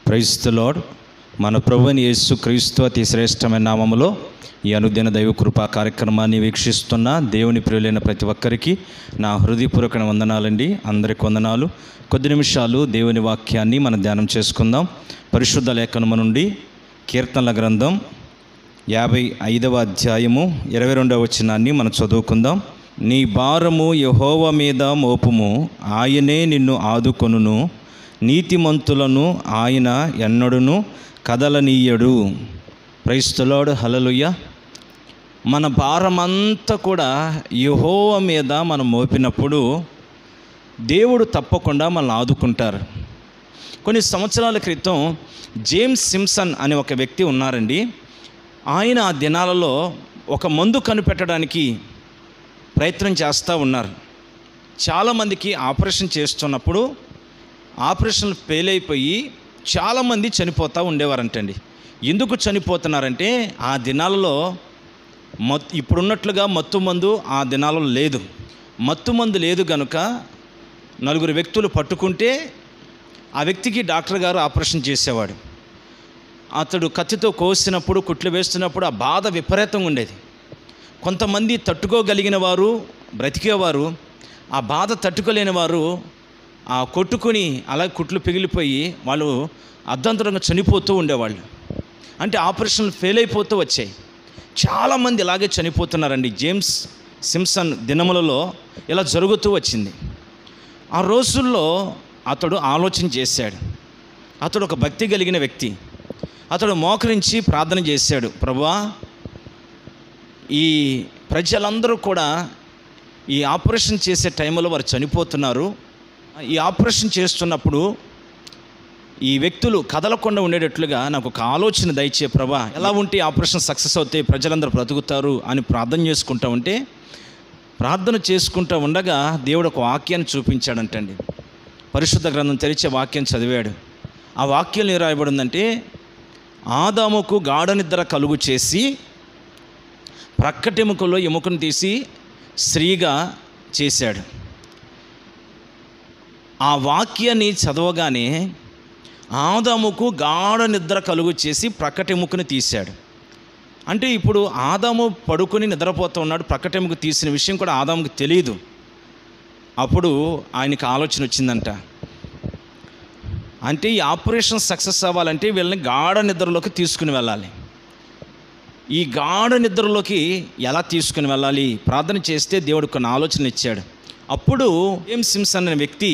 క్రైస్తు lord మన ప్రభుని యేసు క్రీస్తు అతి శ్రేష్టమైన నామములో ఈ అనుదిన దైవ కృపా కార్యక్రమాన్ని వీక్షిస్తున్న దేవుని ప్రియులైన ప్రతి ఒక్కరికి నా హృదయపూర్వక వందనాలండి అందరికి వందనాలు కొద్ది నిమిషాలు దేవుని వాక్యాన్ని మనం ధ్యానం చేసుకుందాం పరిశుద్ధ లేఖనము నుండి కీర్తనల గ్రంథం యాభై ఐదవ అధ్యాయము ఇరవై రెండవ వచనాన్ని మనం చదువుకుందాం నీ భారము యహోవ మీద మోపుము ఆయనే నిన్ను ఆదుకొనును నీతిమంతులను ఆయన ఎన్నడును కదలనీయడు క్రైస్తులోడు హలలుయ్య మన భారమంతా కూడా యహోవ మీద మనం మోపినప్పుడు దేవుడు తప్పకుండా మనల్ని ఆదుకుంటారు కొన్ని సంవత్సరాల క్రితం జేమ్స్ సిమ్సన్ అనే ఒక వ్యక్తి ఉన్నారండి ఆయన ఆ దినాలలో ఒక మందు కనిపెట్టడానికి ప్రయత్నం చేస్తూ ఉన్నారు చాలామందికి ఆపరేషన్ చేస్తున్నప్పుడు ఆపరేషన్ ఫెయిల్ అయిపోయి చాలామంది చనిపోతూ ఉండేవారంటండి ఎందుకు చనిపోతున్నారంటే ఆ దినాలలో మత్ ఇప్పుడున్నట్లుగా మత్తు మందు ఆ దినాలలో లేదు మత్తు మందు లేదు గనుక నలుగురు వ్యక్తులు పట్టుకుంటే ఆ వ్యక్తికి డాక్టర్ గారు ఆపరేషన్ చేసేవాడు అతడు కత్తితో కోసినప్పుడు కుట్లు వేస్తున్నప్పుడు ఆ బాధ విపరీతంగా ఉండేది కొంతమంది తట్టుకోగలిగిన వారు బ్రతికేవారు ఆ బాధ తట్టుకోలేని వారు ఆ కొట్టుకుని అలా కుట్లు పిగిలిపోయి వాళ్ళు అర్ధంతరంగా చనిపోతూ ఉండేవాళ్ళు అంటే ఆపరేషన్లు ఫెయిల్ అయిపోతూ వచ్చాయి చాలామంది ఇలాగే చనిపోతున్నారండి జేమ్స్ సిమ్సన్ దినములలో ఇలా జరుగుతూ వచ్చింది ఆ రోజుల్లో అతడు ఆలోచన చేశాడు అతడు ఒక భక్తి కలిగిన వ్యక్తి అతడు మోకరించి ప్రార్థన చేశాడు ప్రభువా ఈ ప్రజలందరూ కూడా ఈ ఆపరేషన్ చేసే టైంలో వారు చనిపోతున్నారు ఈ ఆపరేషన్ చేస్తున్నప్పుడు ఈ వ్యక్తులు కదలకుండా ఉండేటట్లుగా నాకు ఒక ఆలోచన దయచే ప్రభా ఎలా ఉంటే ఈ ఆపరేషన్ సక్సెస్ అవుతే ప్రజలందరూ బ్రతుకుతారు అని ప్రార్థన చేసుకుంటా ఉంటే ప్రార్థన చేసుకుంటూ ఉండగా దేవుడు ఒక వాక్యాన్ని చూపించాడంటండి పరిశుద్ధ గ్రంథం తెరిచే వాక్యం చదివాడు ఆ వాక్యం ఏం రాయబడిందంటే ఆదాముకు గాఢ నిద్ర కలుగు చేసి ప్రక్కటెముకలో ఎముకను తీసి స్త్రీగా చేశాడు ఆ వాక్యాన్ని చదవగానే ఆదాముకు గాఢ నిద్ర కలుగు చేసి ప్రక్కటెముకను తీశాడు అంటే ఇప్పుడు ఆదాము పడుకొని నిద్రపోతూ ఉన్నాడు ప్రక్కటెముక తీసిన విషయం కూడా ఆదాముకు తెలియదు అప్పుడు ఆయనకి ఆలోచన వచ్చిందంట అంటే ఈ ఆపరేషన్ సక్సెస్ అవ్వాలంటే వీళ్ళని గాఢ నిద్రలోకి తీసుకుని వెళ్ళాలి ఈ గాఢ నిద్రలోకి ఎలా తీసుకుని వెళ్ళాలి ప్రార్థన చేస్తే దేవుడు కొన్ని ఆలోచనలు ఇచ్చాడు అప్పుడు ఏం సిమ్సన్ అనే వ్యక్తి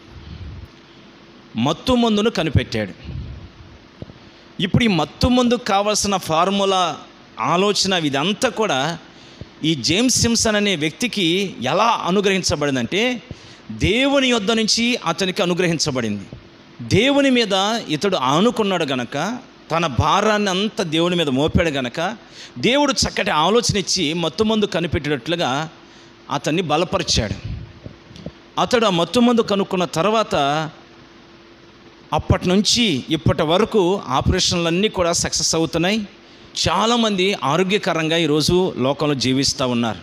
మత్తు మందును కనిపెట్టాడు ఇప్పుడు ఈ మత్తు మందుకు కావాల్సిన ఫార్ములా ఆలోచన ఇదంతా కూడా ఈ జేమ్స్ సిమ్సన్ అనే వ్యక్తికి ఎలా అనుగ్రహించబడిందంటే దేవుని యొద్ద నుంచి అతనికి అనుగ్రహించబడింది దేవుని మీద ఇతడు ఆనుకున్నాడు గనక తన భారాన్ని అంతా దేవుని మీద మోపాడు గనక దేవుడు చక్కటి ఆలోచన ఇచ్చి మత్తుమందు కనిపెట్టేటట్లుగా అతన్ని బలపరిచాడు అతడు ఆ మత్తుమందు కనుక్కున్న తర్వాత అప్పటి నుంచి ఇప్పటి వరకు ఆపరేషన్లన్నీ కూడా సక్సెస్ అవుతున్నాయి చాలామంది ఆరోగ్యకరంగా ఈరోజు లోకంలో జీవిస్తూ ఉన్నారు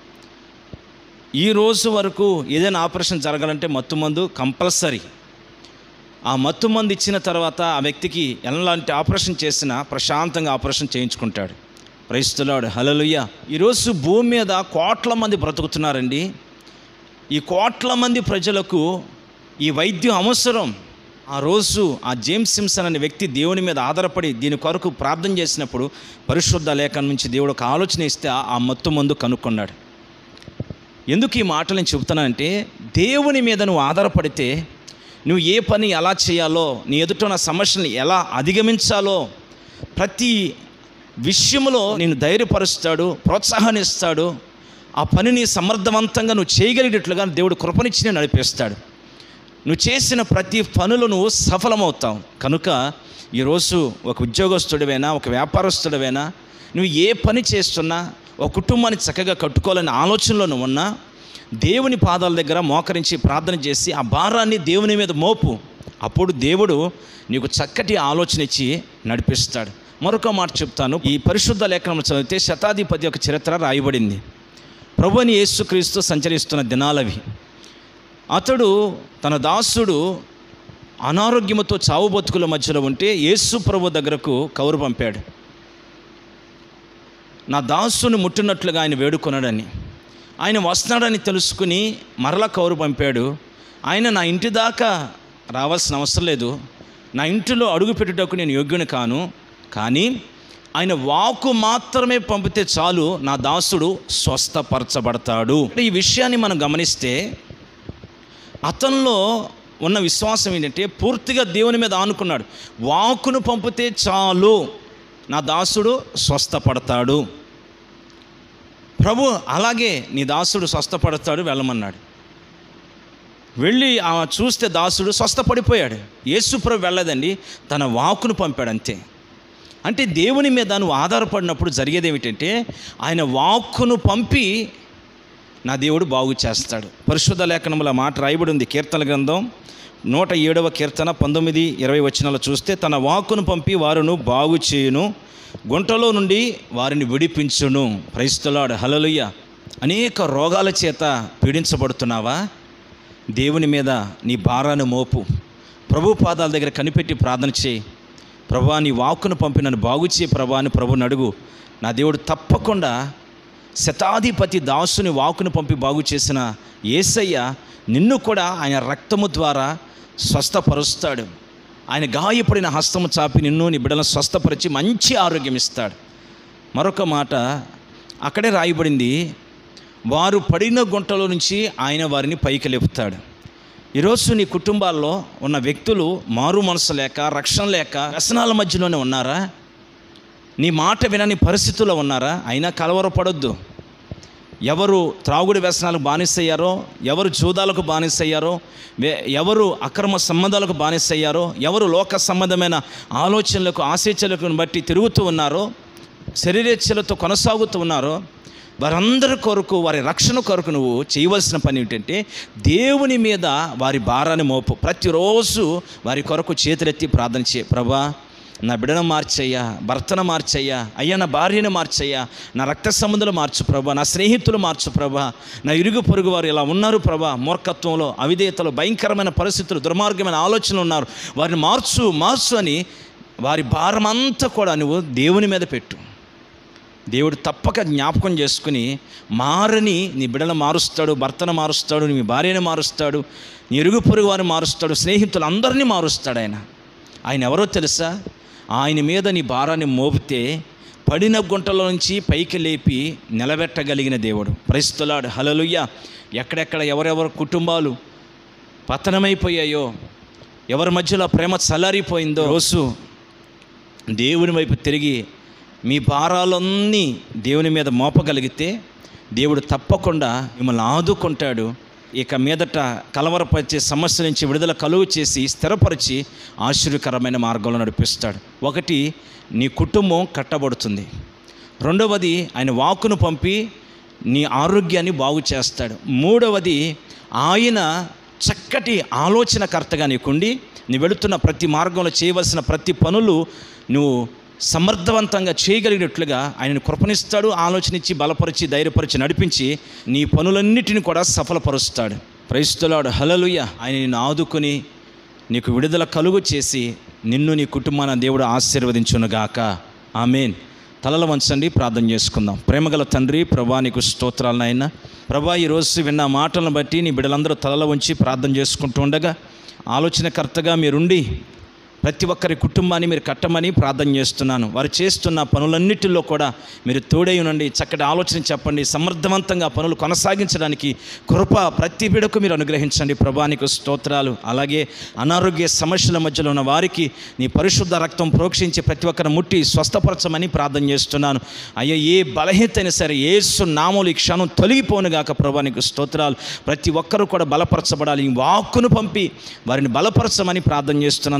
ఈ రోజు వరకు ఏదైనా ఆపరేషన్ జరగాలంటే మత్తుమందు కంపల్సరీ ఆ మత్తు మందు ఇచ్చిన తర్వాత ఆ వ్యక్తికి ఎలాంటి ఆపరేషన్ చేసినా ప్రశాంతంగా ఆపరేషన్ చేయించుకుంటాడు ప్రయిస్తున్నాడు హలలుయ్య ఈరోజు భూమి మీద కోట్ల మంది బ్రతుకుతున్నారండి ఈ కోట్ల మంది ప్రజలకు ఈ వైద్యం అవసరం ఆ రోజు ఆ జేమ్స్ సిమ్సన్ అనే వ్యక్తి దేవుని మీద ఆధారపడి దీని కొరకు ప్రార్థన చేసినప్పుడు పరిశుద్ధ లేఖనం నుంచి దేవుడు ఒక ఆలోచన ఇస్తే ఆ మత్తు మందు కనుక్కున్నాడు ఎందుకు ఈ మాటలు నేను చెబుతున్నానంటే దేవుని మీద నువ్వు ఆధారపడితే నువ్వు ఏ పని ఎలా చేయాలో నీ ఎదుట ఉన్న సమస్యల్ని ఎలా అధిగమించాలో ప్రతి విషయంలో నేను ధైర్యపరుస్తాడు ప్రోత్సాహాన్నిస్తాడు ఆ పనిని సమర్థవంతంగా నువ్వు చేయగలిగేటట్లుగా దేవుడు కృపనిచ్చి నేను నడిపిస్తాడు నువ్వు చేసిన ప్రతి పనులు నువ్వు సఫలమవుతావు కనుక ఈరోజు ఒక ఉద్యోగస్తుడివైనా ఒక వ్యాపారస్తుడివైనా నువ్వు ఏ పని చేస్తున్నా ఒక కుటుంబాన్ని చక్కగా కట్టుకోవాలనే ఆలోచనలో నువ్వు ఉన్నా దేవుని పాదాల దగ్గర మోకరించి ప్రార్థన చేసి ఆ భారాన్ని దేవుని మీద మోపు అప్పుడు దేవుడు నీకు చక్కటి ఆలోచన ఇచ్చి నడిపిస్తాడు మరొక మాట చెప్తాను ఈ పరిశుద్ధ లేఖనం చదివితే శతాధిపతి యొక్క చరిత్ర రాయబడింది ప్రభుని యేసుక్రీస్తు సంచరిస్తున్న దినాలవి అతడు తన దాసుడు అనారోగ్యముతో చావు బతుకుల మధ్యలో ఉంటే యేసు ప్రభు దగ్గరకు కౌరు పంపాడు నా దాసుని ముట్టినట్లుగా ఆయన వేడుకొన్నాడని ఆయన వస్తున్నాడని తెలుసుకుని మరలా కౌరు పంపాడు ఆయన నా ఇంటి దాకా రావాల్సిన అవసరం లేదు నా ఇంటిలో అడుగు పెట్టుటకు నేను యోగ్యుని కాను కానీ ఆయన వాకు మాత్రమే పంపితే చాలు నా దాసుడు స్వస్థపరచబడతాడు ఈ విషయాన్ని మనం గమనిస్తే అతనిలో ఉన్న విశ్వాసం ఏంటంటే పూర్తిగా దేవుని మీద ఆనుకున్నాడు వాకును పంపితే చాలు నా దాసుడు స్వస్థపడతాడు ప్రభు అలాగే నీ దాసుడు స్వస్థపడతాడు వెళ్ళమన్నాడు వెళ్ళి ఆ చూస్తే దాసుడు స్వస్థపడిపోయాడు యేసుప్రభు వెళ్ళదండి తన వాకును పంపాడు అంతే అంటే దేవుని మీద నువ్వు ఆధారపడినప్పుడు జరిగేది ఏమిటంటే ఆయన వాక్కును పంపి నా దేవుడు బాగు చేస్తాడు పరిశుద్ధ లేఖనముల మాట రాయబడి ఉంది కీర్తన గ్రంథం నూట ఏడవ కీర్తన పంతొమ్మిది ఇరవై వచనాలు చూస్తే తన వాక్కును పంపి వారును బాగు చేయును గుంటలో నుండి వారిని విడిపించును క్రైస్తలాడు హలలుయ్య అనేక రోగాల చేత పీడించబడుతున్నావా దేవుని మీద నీ భారాన్ని మోపు ప్రభు పాదాల దగ్గర కనిపెట్టి ప్రార్థన చేయి ప్రభా నీ వాక్కును పంపి నన్ను బాగు చేయి ప్రభా అని ప్రభుని అడుగు నా దేవుడు తప్పకుండా శతాధిపతి దాసుని వాకును పంపి బాగు చేసిన ఏసయ్య నిన్ను కూడా ఆయన రక్తము ద్వారా స్వస్థపరుస్తాడు ఆయన గాయపడిన హస్తము చాపి నిన్ను నీ బిడ్డలను స్వస్థపరిచి మంచి ఆరోగ్యం ఇస్తాడు మరొక మాట అక్కడే రాయబడింది వారు పడిన గుంటలో నుంచి ఆయన వారిని పైకి లేపుతాడు ఈరోజు నీ కుటుంబాల్లో ఉన్న వ్యక్తులు మారు మనసు లేక రక్షణ లేక వ్యసనాల మధ్యలోనే ఉన్నారా నీ మాట వినని పరిస్థితుల్లో ఉన్నారా అయినా కలవరపడొద్దు ఎవరు త్రాగుడు వ్యసనాలకు బానిసయ్యారో ఎవరు జూదాలకు బానిసయ్యారో వే- ఎవరు అక్రమ సంబంధాలకు బానిసయ్యారో ఎవరు లోక సంబంధమైన ఆలోచనలకు ఆశీచలకు బట్టి తిరుగుతూ ఉన్నారో శరీరేచ్ఛలతో కొనసాగుతూ ఉన్నారో వారందరి కొరకు వారి రక్షణ కొరకు నువ్వు చేయవలసిన పని ఏంటంటే దేవుని మీద వారి భారాన్ని మోపు ప్రతిరోజు వారి కొరకు చేతులెత్తి ప్రార్థన చేయ ప్రభా నా బిడ్డను మార్చయ్యా భర్తను మార్చయ్యా అయ్యా నా భార్యను మార్చయ్యా నా రక్త సంబంధాలు మార్చు ప్రభా నా స్నేహితులు మార్చు ప్రభా నా ఇరుగు పొరుగు వారు ఇలా ఉన్నారు ప్రభా మూర్ఖత్వంలో అవిధేయతలో భయంకరమైన పరిస్థితులు దుర్మార్గమైన ఆలోచనలు ఉన్నారు వారిని మార్చు మార్చు అని వారి భారం అంతా కూడా నువ్వు దేవుని మీద పెట్టు దేవుడు తప్పక జ్ఞాపకం చేసుకుని మారని నీ బిడ్డను మారుస్తాడు భర్తను మారుస్తాడు నీ భార్యను మారుస్తాడు నీ ఇరుగు పొరుగు వారిని మారుస్తాడు స్నేహితులు అందరినీ మారుస్తాడు ఆయన ఆయన ఎవరో తెలుసా ఆయన మీద నీ భారాన్ని మోపితే పడిన గుంటలో నుంచి పైకి లేపి నిలబెట్టగలిగిన దేవుడు ప్రస్తులాడు హలలుయ్య ఎక్కడెక్కడ ఎవరెవరి కుటుంబాలు పతనమైపోయాయో ఎవరి మధ్యలో ప్రేమ చల్లారిపోయిందో రోజు దేవుని వైపు తిరిగి మీ భారాలన్నీ దేవుని మీద మోపగలిగితే దేవుడు తప్పకుండా మిమ్మల్ని ఆదుకుంటాడు ఇక మీదట కలవరపరిచే సమస్య నుంచి విడుదల కలుగు చేసి స్థిరపరిచి ఆశ్చర్యకరమైన మార్గంలో నడిపిస్తాడు ఒకటి నీ కుటుంబం కట్టబడుతుంది రెండవది ఆయన వాకును పంపి నీ ఆరోగ్యాన్ని బాగు చేస్తాడు మూడవది ఆయన చక్కటి ఆలోచనకర్తగా నీకుండి నీ వెళుతున్న ప్రతి మార్గంలో చేయవలసిన ప్రతి పనులు నువ్వు సమర్థవంతంగా చేయగలిగినట్లుగా ఆయనను కృపణిస్తాడు ఆలోచనిచ్చి బలపరిచి ధైర్యపరిచి నడిపించి నీ పనులన్నిటిని కూడా సఫలపరుస్తాడు క్రైస్తులాడు హలలుయ ఆయన నిన్ను ఆదుకొని నీకు విడుదల కలుగు చేసి నిన్ను నీ కుటుంబాన్ని దేవుడు ఆశీర్వదించునుగాక ఆమెన్ తలలు వంచండి ప్రార్థన చేసుకుందాం ప్రేమగల తండ్రి ప్రభా నీకు స్తోత్రాలు నాయన ప్రభా ఈరోజు విన్న మాటలను బట్టి నీ బిడ్డలందరూ తలలు వంచి ప్రార్థన చేసుకుంటూ ఉండగా ఆలోచనకర్తగా మీరుండి ప్రతి ఒక్కరి కుటుంబాన్ని మీరు కట్టమని ప్రార్థన చేస్తున్నాను వారు చేస్తున్న పనులన్నిటిలో కూడా మీరు తోడై ఉండండి చక్కటి ఆలోచన చెప్పండి సమర్థవంతంగా పనులు కొనసాగించడానికి కృప ప్రతి బిడకు మీరు అనుగ్రహించండి ప్రభానికి స్తోత్రాలు అలాగే అనారోగ్య సమస్యల మధ్యలో ఉన్న వారికి నీ పరిశుద్ధ రక్తం ప్రోక్షించి ప్రతి ఒక్కరిని ముట్టి స్వస్థపరచమని ప్రార్థన చేస్తున్నాను అయ్యా ఏ బలహీనత అయినా సరే ఏసు నామూలు ఈ క్షణం తొలగిపోనుగాక ప్రభానికి స్తోత్రాలు ప్రతి ఒక్కరూ కూడా బలపరచబడాలి ఈ వాక్కును పంపి వారిని బలపరచమని ప్రార్థన చేస్తున్నాను తండ్రి నీకు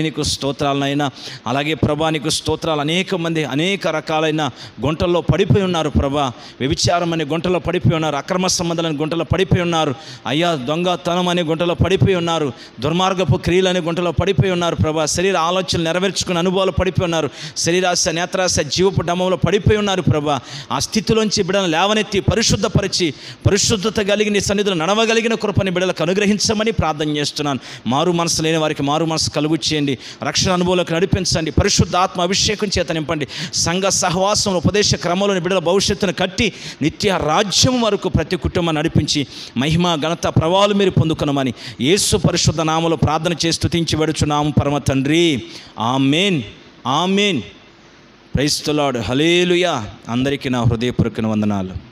నీకు స్తోత్రాలనైనా అలాగే ప్రభా నీకు స్తోత్రాలు అనేక మంది అనేక రకాలైన గుంటల్లో పడిపోయి ఉన్నారు ప్రభా వ్యభిచారం అనే గుంటలో పడిపోయి ఉన్నారు అక్రమ సంబంధాలని గుంటలో పడిపోయి ఉన్నారు అయ్యా దొంగతనం అనే గుంటలో పడిపోయి ఉన్నారు దుర్మార్గపు క్రియలు అనే గుంటలో పడిపోయి ఉన్నారు ప్రభా శరీర ఆలోచనలు నెరవేర్చుకునే అనుభవాలు పడిపోయి ఉన్నారు శరీరాశ నేత్రాశ జీవపు డమంలో పడిపోయి ఉన్నారు ప్రభా ఆ స్థితిలోంచి బిడ్డలను లేవనెత్తి పరిశుద్ధపరిచి పరిశుద్ధత కలిగి నీ సన్నిధిలో నడవగలిగిన కృపని బిడ్డలకు అనుగ్రహించమని ప్రార్థన చేస్తున్నాను మారు మనసు లేని వారికి మారు మనసు కలుగు చేయండి రక్షణ అనుభవంలోకి నడిపించండి పరిశుద్ధ ఆత్మ అభిషేకం చేత నింపండి సంఘ సహవాసం ఉపదేశ క్రమంలోని బిడ్డల భవిష్యత్తును కట్టి నిత్య రాజ్యం వరకు ప్రతి కుటుంబం నడిపించి మహిమ ఘనత ప్రభావాలు మీరు పొందుకునమని యేసు పరిశుద్ధ నామలో ప్రార్థన చేసి స్తుతించి వెడుచున్నాము పరమ తండ్రి ఆమెన్ ఆమెన్ ప్రైస్తులాడు హలేలుయా అందరికీ నా హృదయపూర్వక వందనాలు